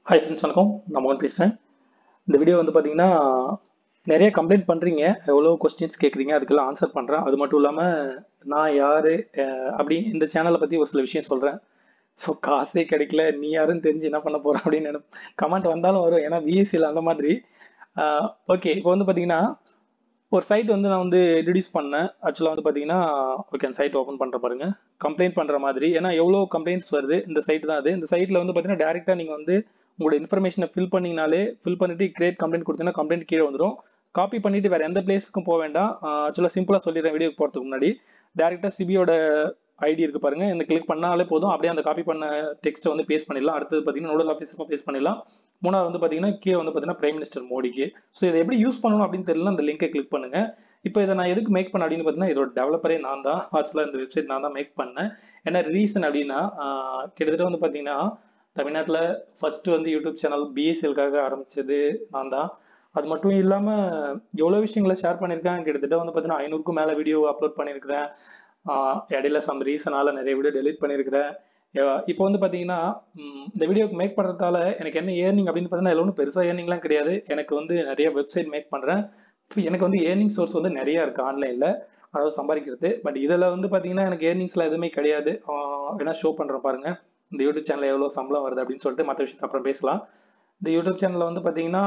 hi friends வணக்கம் நான் மோகன் பேசுகிறேன் இந்த வீடியோ வந்து பார்த்தீங்கன்னா நிறைய கம்ப்ளைண்ட் பண்ணுறீங்க எவ்வளோ கொஸ்டின்ஸ் கேட்குறீங்க அதுக்கெல்லாம் ஆன்சர் பண்ணுறேன் அது மட்டும் இல்லாமல் நான் யார் அப்படி இந்த சேனலை பற்றி ஒரு சில விஷயம் சொல்கிறேன் ஸோ காசே கிடைக்கல நீ யாருன்னு தெரிஞ்சு என்ன பண்ண போகிற அப்படின்னு நினை கமெண்ட் வந்தாலும் வரும் ஏன்னா பிஎஸ்சியில் அந்த மாதிரி ஓகே இப்போ வந்து பார்த்தீங்கன்னா ஒரு சைட் வந்து நான் வந்து இன்ட்ரடியூஸ் பண்ணேன் ஆக்சுவலாக வந்து பார்த்தீங்கன்னா ஓகே அந்த சைட் ஓப்பன் பண்ணுற பாருங்க கம்ப்ளைண்ட் பண்ணுற மாதிரி ஏன்னா எவ்வளோ கம்ப்ளைண்ட்ஸ் வருது இந்த சைட் தான் அது இந்த சைட்டில் வந்து பார்த்தீங்கன்னா டேரெக்டாக நீங்கள் வந்து உங்களோட இன்ஃபர்மேஷனை ஃபில் பண்ணிங்கனாலே ஃபில் பண்ணிட்டு கிரியேட் கம்ப்ளைண்ட் கொடுத்தீங்கன்னா கம்ப்ளைண்ட் கீழே வந்துடும் காப்பி பண்ணிட்டு வேற எந்த பிளேஸ்க்கும் போக வேண்டாம் ஆக்சுவலாக சிம்பிளாக சொல்லிடுறேன் வீடியோ போகிறதுக்கு முன்னாடி டேரெக்டாக சிபியோட ஐடி இருக்கு பாருங்க இந்த கிளிக் பண்ணாலே போதும் அப்படியே அந்த காப்பி பண்ண டெக்ஸ்ட்டை வந்து பேஸ்ட் பண்ணிடலாம் அடுத்தது பார்த்தீங்கன்னா நோடல் ஆஃபீஸருக்கும் பேஸ்ட் பண்ணிடலாம் மூணாவது வந்து பார்த்தீங்கன்னா கீழே வந்து பார்த்தீங்கன்னா பிரைம் மினிஸ்டர் மோடிக்கு ஸோ இதை எப்படி யூஸ் பண்ணணும் அப்படின்னு தெரியல அந்த லிங்கை கிளிக் பண்ணுங்க இப்போ இதை நான் எதுக்கு மேக் பண்ண அப்படின்னு பார்த்தீங்கன்னா இதோட டெவலப்பரே நான் தான் ஆக்சுவலாக இந்த வெப்சைட் நான் தான் மேக் பண்ணேன் ஏன்னா ரீசன் அப்படின்னா கிட்டத்தட்ட வந்து பார்த்தீங்கன்னா தமிழ்நாட்டில் ஃபர்ஸ்ட் வந்து யூடியூப் சேனல் பிஎஸ்எல்காக ஆரம்பிச்சது நான் தான் அது மட்டும் இல்லாமல் எவ்வளோ விஷயங்களை ஷேர் பண்ணியிருக்கேன் கிட்டத்தட்ட வந்து பார்த்தீங்கன்னா ஐநூறுக்கும் மேலே வீடியோ அப்லோட் பண்ணியிருக்கிறேன் இடையில சம் ரீசனால நிறைய வீடியோ டெலிட் பண்ணியிருக்கிறேன் இப்போ வந்து பார்த்தீங்கன்னா இந்த வீடியோக்கு மேக் பண்ணுறதால எனக்கு என்ன ஏர்னிங் அப்படின்னு பார்த்தீங்கன்னா இதில் ஒன்றும் பெருசாக ஏர்னிங்லாம் கிடையாது எனக்கு வந்து நிறைய வெப்சைட் மேக் பண்ணுறேன் இப்போ எனக்கு வந்து ஏர்னிங் சோர்ஸ் வந்து நிறைய இருக்குது ஆன்லைனில் அதாவது சம்பாதிக்கிறது பட் இதில் வந்து பார்த்தீங்கன்னா எனக்கு ஏர்னிங்ஸில் எதுவுமே கிடையாது வேணா ஷோ பண்ணுறேன் பாருங்க இந்த யூடியூப் சேனலில் எவ்வளோ சம்பளம் வருது அப்படின்னு சொல்லிட்டு மற்ற விஷயத்தை அப்புறம் பேசலாம் இந்த யூடியூப் சேனலில் வந்து பார்த்தீங்கன்னா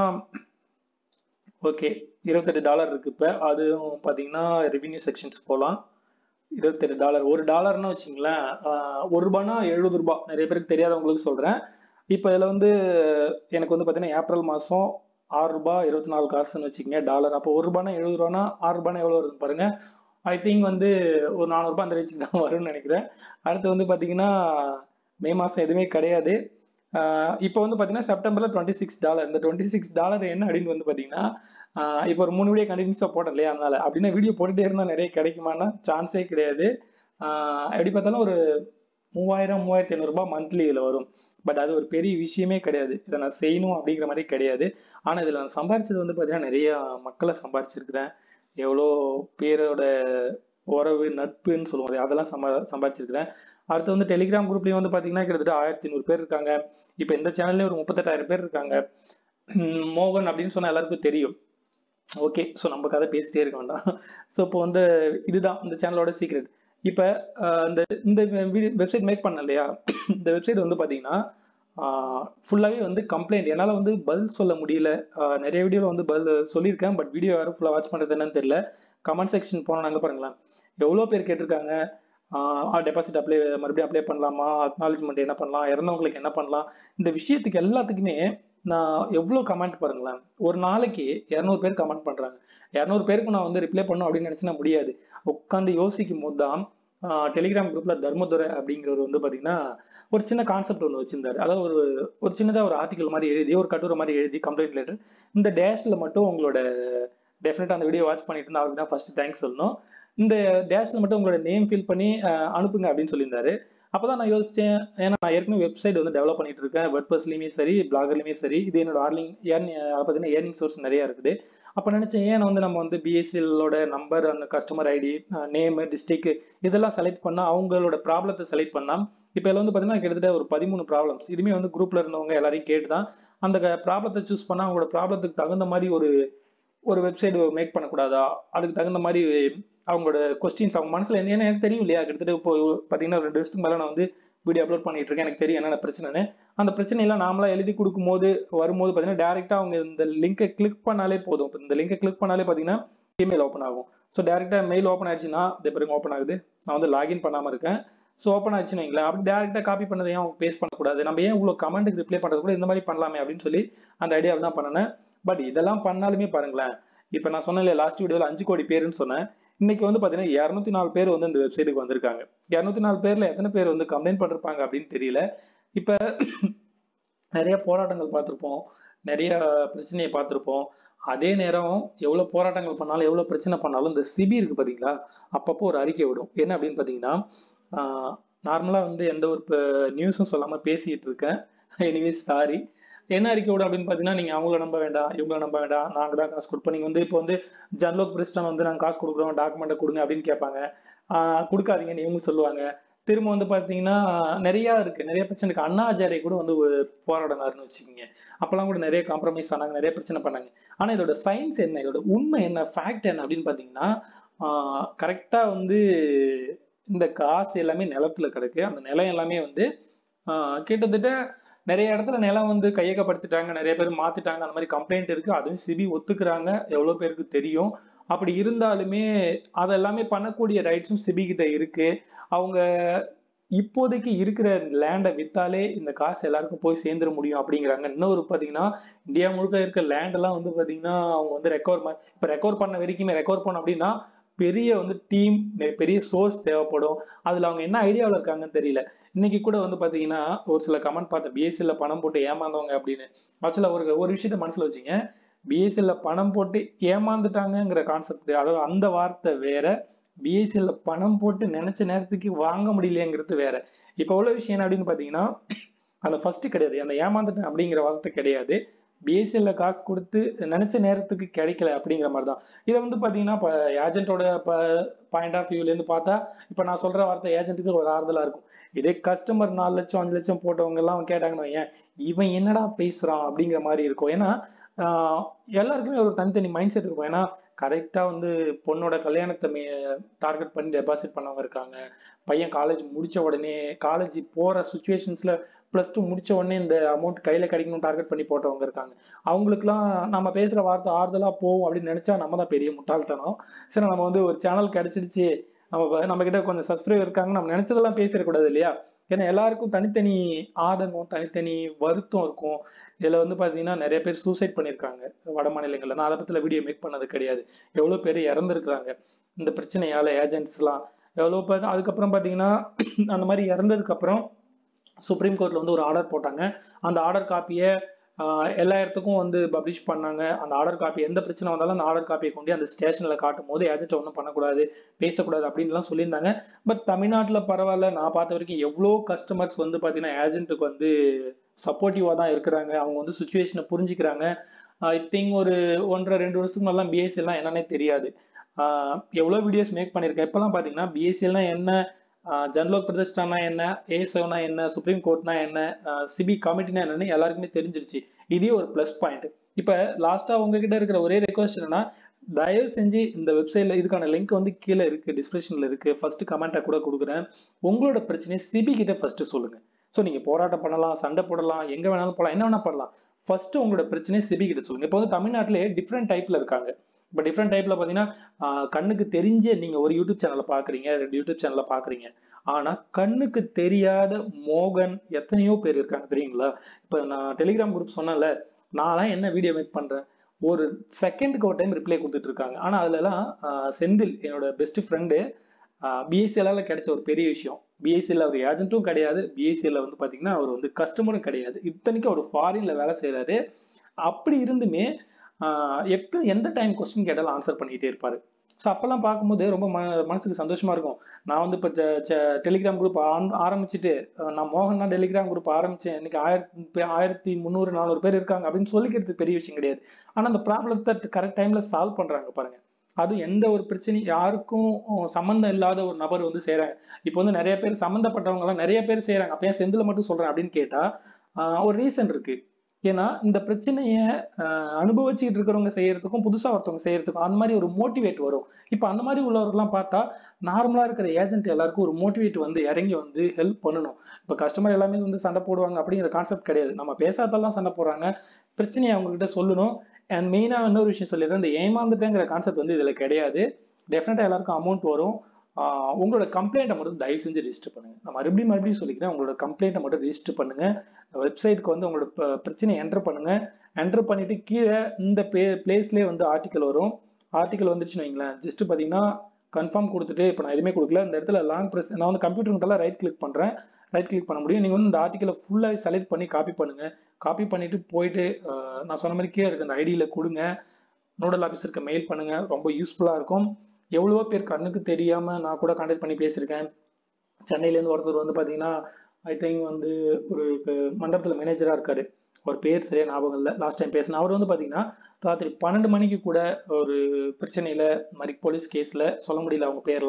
ஓகே இருபத்தெட்டு டாலர் இருக்கு இப்போ அதுவும் பார்த்தீங்கன்னா ரெவின்யூ செக்ஷன்ஸ் போகலாம் இருபத்தெட்டு டாலர் ஒரு டாலர்னு வச்சிங்களேன் ஒரு ரூபானா எழுபது ரூபாய் நிறைய பேருக்கு தெரியாதவங்களுக்கு சொல்கிறேன் இப்போ இதில் வந்து எனக்கு வந்து பார்த்தீங்கன்னா ஏப்ரல் மாதம் ஆறு ரூபாய் இருபத்தி நாலு காசுன்னு வச்சுக்கோங்க டாலர் அப்போ ஒரு ரூபானா எழுபது ரூபானா ஆறு ரூபானா எவ்வளோ வருதுன்னு பாருங்க ஐ திங்க் வந்து ஒரு நானூறுபா அந்த ரேஞ்சுக்கு தான் வரும்னு நினைக்கிறேன் அடுத்து வந்து பார்த்தீங்கன்னா மே மாதம் எதுவுமே கிடையாது இப்போ வந்து பார்த்தீங்கன்னா செப்டம்பரில் டுவெண்ட்டி சிக்ஸ் டாலர் இந்த டுவெண்ட்டி சிக்ஸ் டாலர் என்ன அப்படின்னு வந்து பார்த்தீங்கன்னா இப்போ ஒரு மூணு வீடியோ கண்டினியூஸாக போட்டேன் இல்லையா அதனால அப்படின்னா வீடியோ போட்டுட்டே இருந்தால் நிறைய கிடைக்குமானா சான்ஸே கிடையாது எப்படி பார்த்தாலும் ஒரு மூவாயிரம் மூவாயிரத்தி ஐநூறுரூபா மந்த்லி இதில் வரும் பட் அது ஒரு பெரிய விஷயமே கிடையாது இதை நான் செய்யணும் அப்படிங்கிற மாதிரி கிடையாது ஆனால் இதில் நான் சம்பாரிச்சது வந்து பார்த்தீங்கன்னா நிறைய மக்களை சம்பாரிச்சிருக்கிறேன் எவ்வளோ பேரோட உறவு நட்புன்னு சொல்லுவோம் அதெல்லாம் சம்பா சம்பாரிச்சிருக்கிறேன் அடுத்து வந்து டெலிகிராம் குரூப்லேயும் வந்து பார்த்தீங்கன்னா கிட்டத்தட்ட ஆயிரத்தி நூறு பேர் இருக்காங்க இப்போ இந்த சேனல்லேயும் ஒரு முப்பத்தெட்டாயிரம் பேர் இருக்காங்க மோகன் அப்படின்னு சொன்னால் எல்லாருக்கும் தெரியும் ஓகே ஸோ நம்ம கதை பேசிட்டே இருக்க வேண்டாம் ஸோ இப்போ வந்து இதுதான் இந்த சேனலோட சீக்ரெட் இப்போ இந்த இந்த வீடியோ வெப்சைட் மேக் பண்ண இல்லையா இந்த வெப்சைட் வந்து பார்த்தீங்கன்னா ஃபுல்லாகவே வந்து கம்ப்ளைண்ட் என்னால் வந்து பதில் சொல்ல முடியல நிறைய வீடியோவில் வந்து பதில் சொல்லியிருக்கேன் பட் வீடியோ யாரும் ஃபுல்லாக வாட்ச் பண்ணுறது என்னன்னு தெரியல கமெண்ட் செக்ஷன் போனாங்க பாருங்களேன் எவ்வளோ பேர் கேட்டிருக்காங்க டெபாசிட் அப்ளை மறுபடியும் அப்ளை பண்ணலாமா அக்னாலஜ்மெண்ட் என்ன பண்ணலாம் இறந்தவங்களுக்கு என்ன பண்ணலாம் இந்த விஷயத்துக்கு எல்லாத்துக்குமே நான் எவ்வளோ கமெண்ட் பாருங்களேன் ஒரு நாளைக்கு இரநூறு பேர் கமெண்ட் பண்ணுறாங்க இரநூறு பேருக்கு நான் வந்து ரிப்ளை பண்ணும் அப்படின்னு நினச்சினா முடியாது உட்காந்து யோசிக்கும் போது தான் டெலிகிராம் குரூப்பில் தர்மதுரை அப்படிங்கிறவர் வந்து பார்த்தீங்கன்னா ஒரு சின்ன கான்செப்ட் ஒன்று வச்சிருந்தாரு அதாவது ஒரு ஒரு சின்னதாக ஒரு ஆர்டிக்கல் மாதிரி எழுதி ஒரு கட்டுரை மாதிரி எழுதி கம்ப்ளைண்ட் லெட்டர் இந்த டேஷில் மட்டும் உங்களோட டெஃபினட்டாக அந்த வீடியோ வாட்ச் பண்ணிட்டு இருந்தா அவருக்கு தான் ஃபர்ஸ்ட் தேங்க்ஸ் சொல்லணும் இந்த டேஷில் மட்டும் உங்களோட நேம் ஃபில் பண்ணி அனுப்புங்க அப்படின்னு சொல்லியிருந்தாரு அப்போதான் நான் யோசிச்சேன் ஏன்னா நான் ஏற்கனவே வெப்சைட் வந்து டெவலப் பண்ணிட்டு இருக்கேன் வெட்பஸ்லையுமே சரி பிளாகர்லையுமே சரி இது என்னோட ஆர்லிங் ஏர்னி பார்த்தீங்கன்னா ஏர்னிங் சோர்ஸ் நிறைய இருக்குது அப்போ நினச்சேன் ஏன் வந்து நம்ம வந்து பிஎஸ்சிஎல்லோட நம்பர் அந்த கஸ்டமர் ஐடி நேமு டிஸ்ட்ரிக் இதெல்லாம் செலக்ட் பண்ணால் அவங்களோட ப்ராப்ளத்தை செலக்ட் பண்ணால் இப்போ இதில் வந்து பார்த்தீங்கன்னா கிட்டத்தட்ட ஒரு பதிமூணு ப்ராப்ளம்ஸ் இதுவுமே வந்து குரூப்பில் இருந்தவங்க எல்லாரையும் கேட்டு தான் அந்த ப்ராப்ளத்தை சூஸ் பண்ணால் அவங்களோட ப்ராப்ளத்துக்கு தகுந்த மாதிரி ஒரு ஒரு வெப்சைட் மேக் பண்ணக்கூடாதா அதுக்கு தகுந்த மாதிரி அவங்களோட கொஸ்டின்ஸ் அவங்க மனசில் என்ன எனக்கு தெரியும் இல்லையா கிட்டத்தட்ட இப்போ பார்த்தீங்கன்னா ரெண்டு வருஷத்துக்கு மேலே நான் வந்து வீடியோ அப்லோட் பண்ணிட்டு இருக்கேன் எனக்கு தெரியும் என்னென்ன பிரச்சனைன்னு அந்த பிரச்சனையெல்லாம் நாமளாக எழுதி கொடுக்கும்போது வரும்போது பார்த்தீங்கன்னா டேரெக்டாக அவங்க இந்த லிங்கை கிளிக் பண்ணாலே போதும் இப்போ இந்த லிங்கை கிளிக் பண்ணாலே பார்த்தீங்கன்னா இமெயில் ஓப்பன் ஆகும் ஸோ டேரெக்டாக மெயில் ஓப்பன் ஆயிடுச்சுன்னா இதே பிறகு ஓப்பன் ஆகுது நான் வந்து லாகின் பண்ணாமல் இருக்கேன் ஸோ ஓப்பன் ஆச்சுன்னு வைங்களேன் அப்படி டேரெக்டாக காப்பி பண்ணதை ஏன் அவங்க பேஸ்ட் பண்ணக்கூடாது நம்ம ஏன் இவ்வளோ கமெண்ட்டுக்கு ரிப்ளை பண்ணுறது கூட இந்த மாதிரி பண்ணலாமே அப்படின்னு சொல்லி அந்த ஐடியாவை தான் பண்ணினேன் பட் இதெல்லாம் பண்ணாலுமே பாருங்களேன் இப்போ நான் சொன்னேன் இல்லையா லாஸ்ட் வீடியோவில் அஞ்சு கோடி பேருன்னு சொன்னேன் இன்னைக்கு வந்து பார்த்தீங்கன்னா இரநூத்தி நாலு பேர் வந்து இந்த வெப்சைட்டுக்கு வந்திருக்காங்க இரநூத்தி நாலு பேர்ல எத்தனை பேர் வந்து கம்ப்ளைண்ட் பண்ணிருப்பாங்க அப்படின்னு தெரியல இப்போ நிறைய போராட்டங்கள் பார்த்துருப்போம் நிறைய பிரச்சனையை பார்த்துருப்போம் அதே நேரம் எவ்வளோ போராட்டங்கள் பண்ணாலும் எவ்வளோ பிரச்சனை பண்ணாலும் இந்த சிபி இருக்கு பார்த்தீங்களா அப்பப்போ ஒரு அறிக்கை விடும் என்ன அப்படின்னு பார்த்தீங்கன்னா நார்மலாக வந்து எந்த ஒரு நியூஸும் சொல்லாமல் பேசிக்கிட்டு இருக்கேன் எனிவேஸ் சாரி என்ன அறிக்கை விடும் அப்படின்னு பார்த்தீங்கன்னா நீங்கள் அவங்கள நம்ப வேண்டாம் இவங்கள நம்ப வேண்டாம் நாங்கள் தான் காசு கொடுப்போம் நீங்கள் வந்து இப்போ வந்து ஜன்லோக் பிரிஸ்டன் வந்து நாங்கள் காசு கொடுக்குறோம் டாக்குமெண்ட்டை கொடுங்க அப்படின்னு கேட்பாங்க கொடுக்காதீங்கன்னு இவங்க சொல்லுவாங்க திரும்ப வந்து பார்த்தீங்கன்னா நிறையா இருக்கு நிறைய பிரச்சனை இருக்கு அண்ணா ஹஜாரே கூட வந்து ஒரு போராடினாருன்னு வச்சுக்கோங்க அப்பெல்லாம் கூட நிறைய காம்ப்ரமைஸ் ஆனாங்க நிறைய பிரச்சனை பண்ணாங்க ஆனா இதோட சயின்ஸ் என்ன இதோட உண்மை என்ன ஃபேக்ட் என்ன அப்படின்னு பார்த்தீங்கன்னா கரெக்டா வந்து இந்த காசு எல்லாமே நிலத்துல கிடக்கு அந்த நிலம் எல்லாமே வந்து ஆஹ் கிட்டத்தட்ட நிறைய இடத்துல நிலம் வந்து கையகப்படுத்திட்டாங்க நிறைய பேர் மாத்திட்டாங்க அந்த மாதிரி கம்ப்ளைண்ட் இருக்கு அதுவும் சிபி ஒத்துக்கிறாங்க எவ்வளவு பேருக்கு தெரியும் அப்படி இருந்தாலுமே அதெல்லாமே பண்ணக்கூடிய ரைட்ஸும் சிபி கிட்ட இருக்கு அவங்க இப்போதைக்கு இருக்கிற லேண்டை வித்தாலே இந்த காசு எல்லாருக்கும் போய் சேர்ந்துட முடியும் அப்படிங்கிறாங்க இன்னொரு பார்த்தீங்கன்னா இந்தியா முழுக்க இருக்க லேண்ட் எல்லாம் வந்து பார்த்தீங்கன்னா அவங்க வந்து ரெக்கவர் இப்போ ரெக்கவர் பண்ண வரைக்குமே ரெக்கவர் பண்ண அப்படின்னா பெரிய வந்து டீம் பெரிய சோர்ஸ் தேவைப்படும் அதுல அவங்க என்ன ஐடியாவில் இருக்காங்கன்னு தெரியல இன்னைக்கு கூட வந்து பாத்தீங்கன்னா ஒரு சில கமெண்ட் பார்த்தேன் பிஎஸ்சியில் பணம் போட்டு ஏமாந்தவங்க அப்படின்னு ஆக்சுவலாக ஒரு ஒரு விஷயத்த மனசுல வச்சுங்க பிஎஸ்சியில் பணம் போட்டு ஏமாந்துட்டாங்கங்கிற கான்செப்ட் அதாவது அந்த வார்த்தை வேற பிஎஸ்சியில் பணம் போட்டு நினைச்ச நேரத்துக்கு வாங்க முடியலையங்கிறது வேற இப்போ உள்ள விஷயம் என்ன அப்படின்னு பார்த்தீங்கன்னா அந்த ஃபர்ஸ்ட் கிடையாது அந்த ஏமாந்துட்டேன் அப்படிங்கிற வார்த்தை கிடையாது பிஎஸ்சியில் காசு கொடுத்து நினைச்ச நேரத்துக்கு கிடைக்கல அப்படிங்கிற மாதிரி தான் இதை வந்து பார்த்தீங்கன்னா இப்போ ஏஜென்ட்டோட பாயிண்ட் ஆஃப் வியூலேருந்து பார்த்தா இப்போ நான் சொல்ற வார்த்தை ஏஜென்ட்டுக்கு ஒரு ஆறுதலாக இருக்கும் இதே கஸ்டமர் நாலு லட்சம் அஞ்சு லட்சம் போட்டவங்க எல்லாம் கேட்டாங்கன்னு ஏன் இவன் என்னடா பேசுறான் அப்படிங்கிற மாதிரி இருக்கும் ஏன்னா எல்லாருக்குமே ஒரு தனித்தனி மைண்ட் செட் இருக்கும் ஏன்னா கரெக்டாக வந்து பொண்ணோட கல்யாணத்தை மே டார்கெட் பண்ணி டெபாசிட் பண்ணவங்க இருக்காங்க பையன் காலேஜ் முடிச்ச உடனே காலேஜ் போகிற சுச்சுவேஷன்ஸில் ப்ளஸ் டூ முடிச்ச உடனே இந்த அமௌண்ட் கையில் கிடைக்கணும் டார்கெட் பண்ணி போட்டவங்க இருக்காங்க அவங்களுக்குலாம் நம்ம பேசுகிற வார்த்தை ஆறுதலாக போகும் அப்படின்னு நினச்சா நம்ம தான் பெரிய முட்டாள்தனம் சரி நம்ம வந்து ஒரு சேனல் கிடைச்சிடுச்சு நம்ம நம்ம கிட்ட கொஞ்சம் சப்ஸ்கிரைபர் இருக்காங்க நம்ம நினைச்சதெல்லாம் பேசிடக்கூடாது இல்லையா ஏன்னா எல்லாருக்கும் தனித்தனி ஆதங்கம் தனித்தனி வருத்தம் இருக்கும் இதுல வந்து பாத்தீங்கன்னா நிறைய பேர் சூசைட் பண்ணியிருக்காங்க வட மாநிலங்கள்ல நான் அதை பத்தில வீடியோ மேக் பண்ணது கிடையாது எவ்வளவு பேர் இறந்துருக்குறாங்க இந்த பிரச்சனையால ஏஜென்ட்ஸ்லாம் எவ்வளவு பேர் அதுக்கப்புறம் பாத்தீங்கன்னா அந்த மாதிரி இறந்ததுக்கு அப்புறம் சுப்ரீம் கோர்ட்ல வந்து ஒரு ஆர்டர் போட்டாங்க அந்த ஆர்டர் காப்பியை எல்லா இடத்துக்கும் வந்து பப்ளிஷ் பண்ணாங்க அந்த ஆர்டர் காப்பி எந்த பிரச்சனை வந்தாலும் அந்த ஆர்டர் காப்பியை கொண்டு அந்த ஸ்டேஷனில் காட்டும் போது ஏஜென்ட் ஒன்றும் பண்ணக்கூடாது பேசக்கூடாது அப்படின்லாம் சொல்லியிருந்தாங்க பட் தமிழ்நாட்டில் பரவாயில்ல நான் பார்த்த வரைக்கும் எவ்வளோ கஸ்டமர்ஸ் வந்து பார்த்தீங்கன்னா ஏஜென்ட்டுக்கு வந்து சப்போர்ட்டிவாக தான் இருக்கிறாங்க அவங்க வந்து சுச்சுவேஷனை புரிஞ்சுக்கிறாங்க ஐ திங்க் ஒரு ஒன்றரை ரெண்டு வருஷத்துக்கு முன்னாடி பிஎஸ்சி எல்லாம் என்னன்னே தெரியாது எவ்வளோ வீடியோஸ் மேக் பண்ணியிருக்கேன் இப்போலாம் பார்த்தீங்கன்னா பிஎஸ்சிலாம் என்ன ஜன்லோக் பிரதிஷ்டானா என்ன ஏசோனா என்ன சுப்ரீம் கோர்ட்னா என்ன சிபி கமிட்டினா என்னன்னு எல்லாருக்குமே தெரிஞ்சிருச்சு இதே ஒரு ப்ளஸ் பாயிண்ட் இப்போ லாஸ்ட்டாக உங்ககிட்ட இருக்கிற ஒரே ரெக்வஸ்ட் என்னன்னா தயவு செஞ்சு இந்த வெப்சைட்ல இதுக்கான லிங்க் வந்து கீழே இருக்கு டிஸ்கிரிப்ஷன்ல இருக்கு ஃபர்ஸ்ட் கமெண்ட்டை கூட கொடுக்குறேன் உங்களோட பிரச்சனையை சிபி கிட்ட ஃபர்ஸ்ட் சொல்லுங்க ஸோ நீங்க போராட்டம் பண்ணலாம் சண்டை போடலாம் எங்க வேணாலும் போகலாம் என்ன வேணா பண்ணலாம் ஃபர்ஸ்ட் உங்களோட பிரச்சனையை சிபி கிட்ட சொல்லுங்க இப்போ வந்து தமிழ்நாட்டிலே டிஃப்ரெண்ட் டைப்ல இருக்காங்க இப்போ டிஃப்ரெண்ட் டைப்ல பார்த்தீங்கன்னா கண்ணுக்கு தெரிஞ்ச நீங்க ஒரு யூடியூப் சேனலை பாக்குறீங்க ரெண்டு யூடியூப் சேனலை பாக்குறீங்க ஆனா கண்ணுக்கு தெரியாத மோகன் எத்தனையோ பேர் இருக்காங்க தெரியுங்களா இப்போ நான் டெலிகிராம் குரூப் சொன்னேன்ல நான்லாம் என்ன வீடியோ மேக் பண்றேன் ஒரு செகண்டுக்கு ஒரு டைம் ரிப்ளை கொடுத்துட்டு இருக்காங்க ஆனா அதுலலாம் செந்தில் என்னோட பெஸ்ட் ஃப்ரெண்டு பிஎஸ்சிஎல்ல கிடைச்ச ஒரு பெரிய விஷயம் பிஎஸ்சியில் அவர் ஏஜென்ட்டும் கிடையாது பிஎஸ்சியில் வந்து பார்த்தீங்கன்னா அவர் வந்து கஸ்டமரும் கிடையாது இத்தனைக்கும் அவர் ஃபாரின்ல வேலை செய்கிறாரு அப்படி இருந்துமே எப்போ எந்த டைம் கொஸ்டின் கேட்டாலும் ஆன்சர் பண்ணிக்கிட்டே இருப்பாரு ஸோ அப்போல்லாம் பார்க்கும்போது ரொம்ப ம மனசுக்கு சந்தோஷமா இருக்கும் நான் வந்து இப்போ டெலிகிராம் குரூப் ஆரம்பிச்சுட்டு நான் மோகன் தான் டெலிகிராம் குரூப் ஆரம்பிச்சேன் இன்னைக்கு ஆயிரத்தி ஆயிரத்தி முந்நூறு நானூறு பேர் இருக்காங்க அப்படின்னு சொல்லிக்கிறது பெரிய விஷயம் கிடையாது ஆனால் அந்த ப்ராப்ளத்தை கரெக்ட் டைம்ல சால்வ் பண்றாங்க பாருங்க அதுவும் எந்த ஒரு பிரச்சனையும் யாருக்கும் சம்மந்தம் இல்லாத ஒரு நபர் வந்து செய்யறாங்க இப்போ வந்து நிறைய பேர் சம்மந்தப்பட்டவங்க எல்லாம் நிறைய பேர் செய்யறாங்க அப்ப ஏன் செந்தில மட்டும் சொல்றேன் அப்படின்னு கேட்டா ஒரு ரீசன் இருக்கு ஏன்னா இந்த பிரச்சனைய அனுபவிச்சுட்டு இருக்கிறவங்க செய்யறதுக்கும் புதுசா ஒருத்தவங்க செய்யறதுக்கும் அந்த மாதிரி ஒரு மோட்டிவேட் வரும் இப்ப அந்த மாதிரி உள்ளவர்கள்லாம் பார்த்தா நார்மலா இருக்கிற ஏஜென்ட் எல்லாருக்கும் ஒரு மோட்டிவேட் வந்து இறங்கி வந்து ஹெல்ப் பண்ணணும் இப்ப கஸ்டமர் எல்லாமே வந்து சண்டை போடுவாங்க அப்படிங்கிற கான்செப்ட் கிடையாது நம்ம பேசாதெல்லாம் சண்டை போடுறாங்க பிரச்சனையை அவங்க கிட்ட சொல்லணும் அண்ட் மெயினா இன்னொரு விஷயம் சொல்லிடுறேன் இந்த ஏமாந்துட்டேங்கிற கான்செப்ட் வந்து இதுல கிடையாது டெஃபினட்டா எல்லாருக்கும் அமௌண்ட் வரும் உங்களோட கம்ப்ளைண்ட்டை மட்டும் தயவு செஞ்சு ரிஜிஸ்டர் பண்ணுங்க நான் மறுபடியும் மறுபடியும் சொல்லிக்கிறேன் உங்களோட கம்ப்ளைண்ட்டை மட்டும் ரிஜிஸ்டர் பண்ணுங்க வெப்சைட்க்கு வந்து உங்களோட பிரச்சனையை என்டர் பண்ணுங்க என்டர் பண்ணிட்டு கீழே இந்த பே பிளேஸ்லேயே வந்து ஆர்டிக்கல் வரும் ஆர்டிக்கல் வந்துச்சுன்னு வைங்களேன் ஜஸ்ட் பார்த்தீங்கன்னா கன்ஃபார்ம் கொடுத்துட்டு இப்போ நான் எதுவுமே கொடுக்கல இந்த இடத்துல லாங் ப்ரெஸ் நான் வந்து கம்ப்யூட்டர் ரைட் கிளிக் பண்ணுறேன் ரைட் கிளிக் பண்ண முடியும் நீங்கள் வந்து இந்த ஆர்டிக்கலை ஃபுல்லாக செலக்ட் பண்ணி காப்பி பண்ணுங்க காப்பி பண்ணிட்டு போயிட்டு நான் சொன்ன மாதிரி கீழே இருக்க அந்த ஐடியில் கொடுங்க நோடல் ஆஃபீஸருக்கு மெயில் பண்ணுங்க ரொம்ப யூஸ்ஃபுல்லாக இருக்கும் எவ்வளவோ பேர் கண்ணுக்கு தெரியாம நான் கூட கான்டாக்ட் பண்ணி பேசியிருக்கேன் சென்னையிலேருந்து ஒருத்தர் வந்து பார்த்தீங்கன்னா ஐ திங்க் வந்து ஒரு மண்டபத்தில் மேனேஜராக இருக்காரு ஒரு பேர் சரியா ஞாபகம் இல்லை லாஸ்ட் டைம் பேசின அவர் வந்து பார்த்தீங்கன்னா ராத்திரி பன்னெண்டு மணிக்கு கூட ஒரு பிரச்சனையில் மாதிரி போலீஸ் கேஸில் சொல்ல முடியல அவங்க பேர்லாம்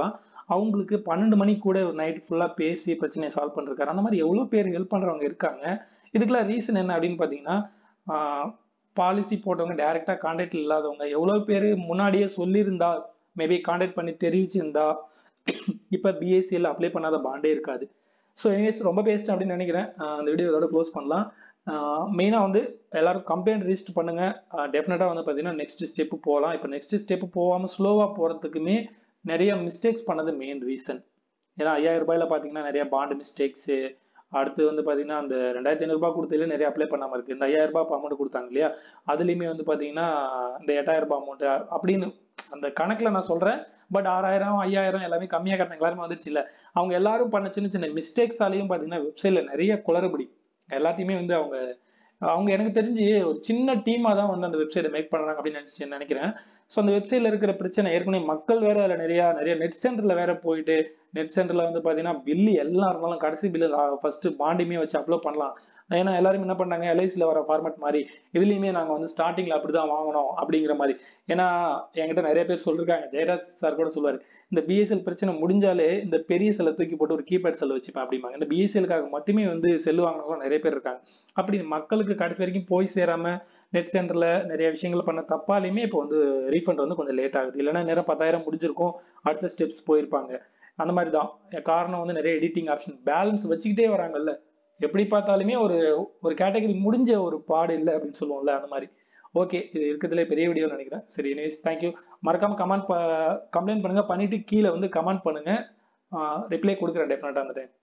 அவங்களுக்கு பன்னெண்டு மணிக்கு கூட நைட் ஃபுல்லாக பேசி பிரச்சனையை சால்வ் பண்ணிருக்காரு அந்த மாதிரி எவ்வளோ பேர் ஹெல்ப் பண்ணுறவங்க இருக்காங்க இதுக்கெல்லாம் ரீசன் என்ன அப்படின்னு பார்த்தீங்கன்னா பாலிசி போட்டவங்க டைரெக்டாக கான்டாக்ட் இல்லாதவங்க எவ்வளோ பேர் முன்னாடியே சொல்லியிருந்தா மேபி கான்டாக்ட் பண்ணி தெரிவிச்சிருந்தா இப்போ பிஎஸ்சியில் அப்ளை பண்ணாத பாண்டே இருக்காது ஸோ எனிவேஸ் ரொம்ப பேசிட்டேன் அப்படின்னு நினைக்கிறேன் ஆஹ் இந்த வீடியோ இதோட க்ளோஸ் பண்ணலாம் மெயினாக வந்து எல்லாரும் கம்ப்ளைண்ட் ரிஜிஸ்டர் பண்ணுங்க டெஃபினட்டாக வந்து பார்த்தீங்கன்னா நெக்ஸ்ட் ஸ்டெப்பு போகலாம் இப்போ நெக்ஸ்ட் ஸ்டெப்பு போகாமல் ஸ்லோவாக போகிறதுக்குமே நிறைய மிஸ்டேக்ஸ் பண்ணது மெயின் ரீசன் ஏன்னா ஐயாயிரம் ரூபாயில பார்த்தீங்கன்னா நிறைய பாண்டு மிஸ்டேக்ஸு அடுத்து வந்து பார்த்தீங்கன்னா அந்த ரெண்டாயிரத்தி ஐநூறுபா கொடுத்ததுல நிறைய அப்ளை பண்ணாமல் இருக்குது இந்த ஐயாயிரம் ரூபாய் அமௌண்ட் கொடுத்தாங்க இல்லையா அதுலேயுமே வந்து பார்த்தீங்கன்னா இந்த எட்டாயிரம் ரூபாய் அமௌண்ட் அப்படின்னு அந்த கணக்கில் நான் சொல்கிறேன் பட் ஆறாயிரம் ஐயாயிரம் எல்லாமே கம்மியாக கட்டின எல்லாருமே வந்துருச்சு இல்லை அவங்க எல்லாரும் பண்ண சின்ன சின்ன மிஸ்டேக்ஸாலையும் பார்த்தீங்கன்னா வெப்சைட்டில் நிறைய குளறுபடி எல்லாத்தையுமே வந்து அவங்க அவங்க எனக்கு தெரிஞ்சு ஒரு சின்ன டீமாக தான் வந்து அந்த வெப்சைட்டை மேக் பண்ணுறாங்க அப்படின்னு நினச்சி நினைக்கிறேன் ஸோ அந்த வெப்சைட்டில் இருக்கிற பிரச்சனை ஏற்கனவே மக்கள் வேற அதில் நிறையா நிறைய நெட் சென்டரில் வேற போயிட்டு நெட் சென்டரில் வந்து பார்த்தீங்கன்னா பில்லு எல்லாம் இருந்தாலும் கடைசி பில்லு ஃபர்ஸ்ட் பாண்டுமே வச்சு அப்லோட் பண்ணலாம் ஏன்னா எல்லாரும் என்ன பண்ணாங்க எல்ஐசியில் வர ஃபார்மேட் மாதிரி இதுலேயுமே நாங்கள் வந்து ஸ்டார்டிங்கில் அப்படி தான் வாங்கணும் அப்படிங்கிற மாதிரி ஏன்னா என்கிட்ட நிறைய பேர் சொல்லியிருக்காங்க ஜெயராஜ் சார் கூட சொல்லுவார் இந்த பிஎஸ்எல் பிரச்சனை முடிஞ்சாலே இந்த பெரிய செல்லை தூக்கி போட்டு ஒரு கீபேட் செல் வச்சுப்பேன் அப்படிம்பாங்க இந்த பிஎஸ்எலுக்காக மட்டுமே வந்து செல் வாங்கினவங்க நிறைய பேர் இருக்காங்க அப்படி மக்களுக்கு கடைசி வரைக்கும் போய் சேராம நெட் சென்டரில் நிறைய விஷயங்கள் பண்ண தப்பாலையுமே இப்போ வந்து ரீஃபண்ட் வந்து கொஞ்சம் லேட் ஆகுது இல்லைன்னா நேரம் பத்தாயிரம் முடிஞ்சிருக்கும் அடுத்த ஸ்டெப்ஸ் போயிருப்பாங்க அந்த மாதிரி தான் காரணம் வந்து நிறைய எடிட்டிங் ஆப்ஷன் பேலன்ஸ் வச்சுக்கிட்டே வராங்கல்ல எப்படி பார்த்தாலுமே ஒரு ஒரு கேட்டகரி முடிஞ்ச ஒரு பாடு இல்லை அப்படின்னு சொல்லுவோம்ல அந்த மாதிரி ஓகே இது இருக்கிறதுல பெரிய வீடியோ நினைக்கிறேன் சரி எனிவேஸ் தேங்க்யூ மறக்காம கமெண்ட் கம்ப்ளைண்ட் பண்ணுங்க பண்ணிட்டு கீழே வந்து கமெண்ட் பண்ணுங்க ரிப்ளை கொடுக்குறேன் டெஃபினட்டா அந்த டைம்